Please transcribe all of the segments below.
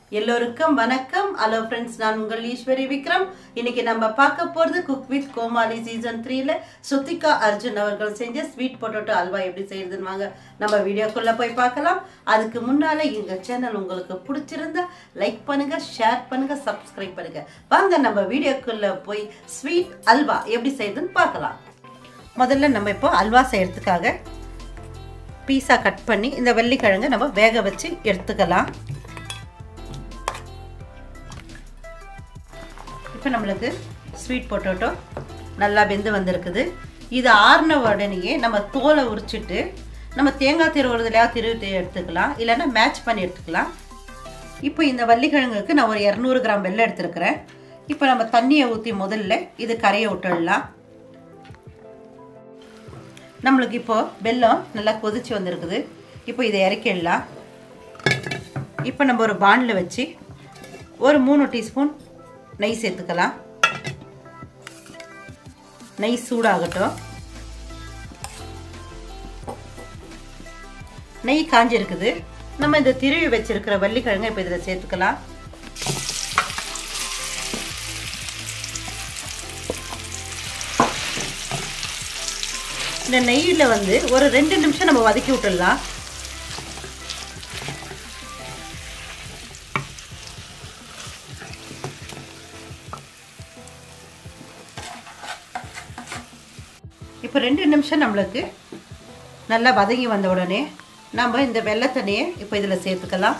எல்லோருக்கும் வணக்கம் hello friends நான் உங்கள் ஈஸ்வரி விக்ரம் இன்னைக்கு நம்ம பார்க்க போகிறது குக் வித் கோமாளி சீசன் த்ரீல சுத்திகா அர்ஜுன் அவர்கள் செஞ்ச ஸ்வீட் பொட்டோட்டோ அல்வா எப்படி செய்யறதுன்னு வாங்க நம்ம வீடியோக்குள்ள போய் பார்க்கலாம் அதுக்கு முன்னால எங்க சேனல் உங்களுக்கு பிடிச்சிருந்தா லைக் பண்ணுங்க ஷேர் பண்ணுங்க சப்ஸ்கிரைப் பண்ணுங்க வாங்க நம்ம வீடியோக்குள்ள போய் ஸ்வீட் அல்வா எப்படி செய்யுதுன்னு பார்க்கலாம் முதல்ல நம்ம இப்போ அல்வா செய்யறதுக்காக பீஸா கட் பண்ணி இந்த வெள்ளிக்கிழங்கை நம்ம வேக வச்சு எடுத்துக்கலாம் இப்போ நம்மளுக்கு ஸ்வீட் பொட்டோட்டோ நல்லா வெந்து வந்திருக்குது இது ஆறின உடனேயே நம்ம தோலை உரிச்சிட்டு நம்ம தேங்காய் திருவுறதுலையா திருவி எடுத்துக்கலாம் இல்லைன்னா மேட்ச் பண்ணி எடுத்துக்கலாம் இப்போ இந்த வள்ளிக்கிழங்குக்கு நான் ஒரு இரநூறு கிராம் வெள்ளம் எடுத்துருக்கிறேன் இப்போ நம்ம தண்ணியை ஊற்றி முதல்ல இது கரையை விட்டுடலாம் நம்மளுக்கு இப்போ வெல்லம் நல்லா கொதிச்சு வந்திருக்குது இப்போ இதை இறக்கிடலாம் இப்போ நம்ம ஒரு பாண்டில் வச்சு ஒரு மூணு டீஸ்பூன் நெய் சேர்த்துக்கலாம் நெய் சூடாகட்டும் நெய் காஞ்சிருக்குது நம்ம இந்த திருவி வச்சிருக்கிற வள்ளிக்கிழங்கு இப்போ இதில் சேர்த்துக்கலாம் இந்த நெய்யில் வந்து ஒரு ரெண்டு நிமிஷம் நம்ம வதக்கி விட்டுடலாம் இப்போ ரெண்டு நிமிஷம் நம்மளுக்கு நல்லா வதங்கி வந்த உடனே நம்ம இந்த வெள்ளத்தண்ணியை இப்போ இதில் சேர்த்துக்கலாம்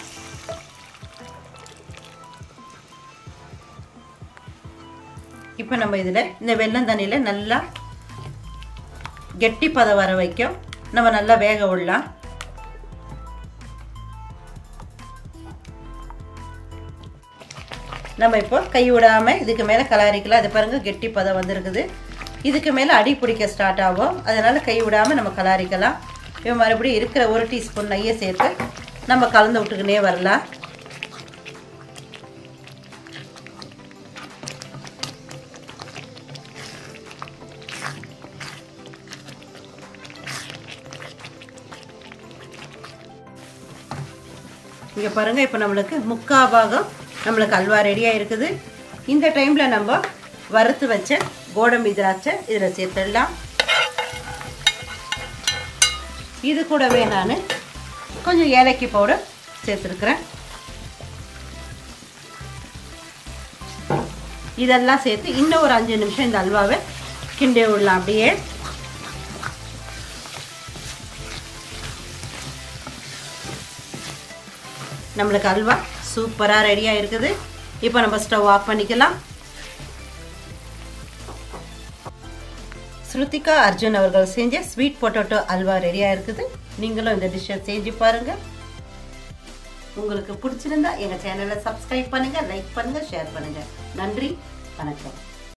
இப்போ நம்ம இதில் இந்த வெள்ளம் தண்ணியில் நல்லா கெட்டி பதம் வர வைக்கும் நம்ம நல்லா வேக விடலாம் நம்ம இப்போ கை விடாமல் இதுக்கு மேலே கலாரிக்கலாம் அது பாருங்கள் கெட்டி பதம் வந்திருக்குது இதுக்கு மேலே அடி பிடிக்க ஸ்டார்ட் ஆகும் அதனால் கை விடாமல் நம்ம கலாரிக்கலாம் இப்போ மறுபடியும் இருக்கிற ஒரு டீஸ்பூன் நெய்யை சேர்த்து நம்ம கலந்து விட்டுக்கினே வரலாம் இங்கே பாருங்கள் இப்போ நம்மளுக்கு முக்கா பாகம் நம்மளுக்கு அல்வா ரெடியாக இருக்குது இந்த டைமில் நம்ம வறுத்து வச்ச கோடம்பு திராட்சை இதில் சேர்த்துடலாம் இது கூடவே நான் கொஞ்சம் ஏலக்கி பவுடர் சேர்த்துருக்குறேன் இதெல்லாம் சேர்த்து இன்னும் ஒரு அஞ்சு நிமிஷம் இந்த அல்வாவை கிண்டி விடலாம் அப்படியே நம்மளுக்கு அல்வா சூப்பராக ரெடியாக இருக்குது இப்போ நம்ம ஸ்டவ் ஆஃப் பண்ணிக்கலாம் ஸ்ருதிகா அர்ஜுன் அவர்கள் செஞ்ச ஸ்வீட் பொட்டோட்டோ அல்வா ரெடியாக இருக்குது நீங்களும் இந்த டிஷ்ஷை செஞ்சு பாருங்கள் உங்களுக்கு பிடிச்சிருந்தா எங்கள் சேனலை சப்ஸ்கிரைப் பண்ணுங்கள் லைக் பண்ணுங்கள் ஷேர் பண்ணுங்கள் நன்றி வணக்கம்